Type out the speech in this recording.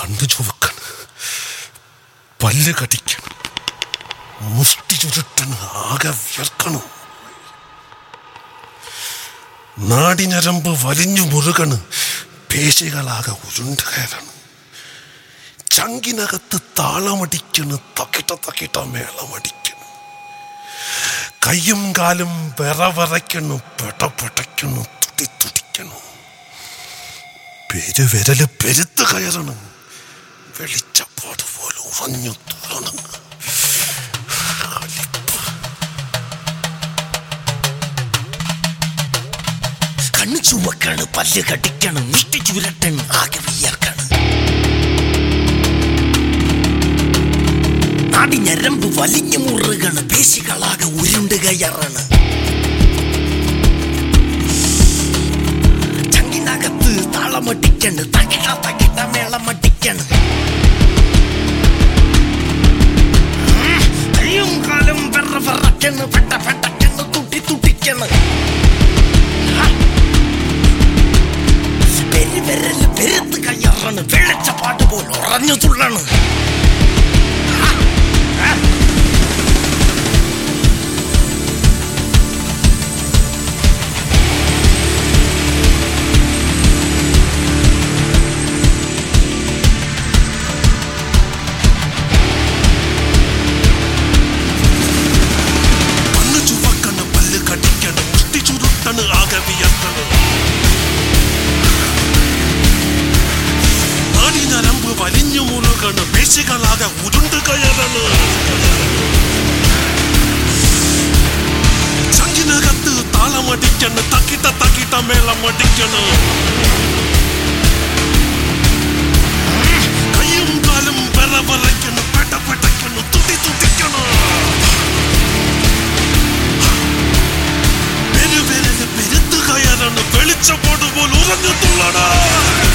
കണ്ണു ചുവക്കണം പല്ല് കടിക്കണം മുഷ്ടി ചുരുട്ടണ് ആകെ വിയർക്കണം നാടിഞരമ്പ് വലിഞ്ഞു മുറുകണ് പേശികളാകെ ഉരുണ്ട് കയറണം ചങ്കിനകത്ത് താളമടിക്കണ് തക്കിട്ട തക്കിട്ട മേളമടിക്കണ് കയ്യും കാലും വിറവിറയ്ക്കണു പെടപെടയ്ക്കണു തുടി തുടിക്കണു പെരുവിരല് പെരുത്ത് കയറണം വെളിച്ചപ്പാട് പോലെ ഉറഞ്ഞു തുറണം കണ്ണു ചുവക്കാണ് പല്ല് കടിക്കണം മുഷ്ടി ചുരട്ടണ് ആകെ വിയർക്കാണ് നാടി ഞരമ്പ് വലിഞ്ഞു മുറുകണ് പേശികളാകെ ഉരുണ്ട് കയറാണ് ചങ്ങിനകത്ത് താളമടിക്കണ് തകിട തകിട മേളമടിക്കണ് കയ്യും കാലും വെറ വെറക്കണ് പെട്ട പെട്ടക്കണ് തുട്ടി തുട്ടിക്കണ് പെരുവിരല് പെരുത്ത് കയ്യറാണ് വെള്ളച്ചപ്പാട്ട് പോലെ ഉറഞ്ഞു തുള്ളാണ് കണ്ണു ചുവക്കണ് പല്ല് കടിക്കണ് മുഷ്ടി ചുരുട്ടണ് ആകെ വിയർക്കണ് നാടിനരമ്പ് വലിഞ്ഞു മുറുകണ് പേശികളാകെ ഉരുണ്ട് കയറണ് ചങ്കിനകത്ത് താളമടിക്കണ് തക്കിട്ട തക്കിട്ട മേളമടിക്കണ് കയ്യും കാലും വിറവിറയ്ക്കണ് പെട്ട പെട്ടയ്ക്കണ് തുടി തുടിക്കണ് പെരുവിരല് പെരുത്ത് കയറാണ് വെളിച്ചപ്പാട് പോലെ ഉറഞ്ഞു തുള്ളണ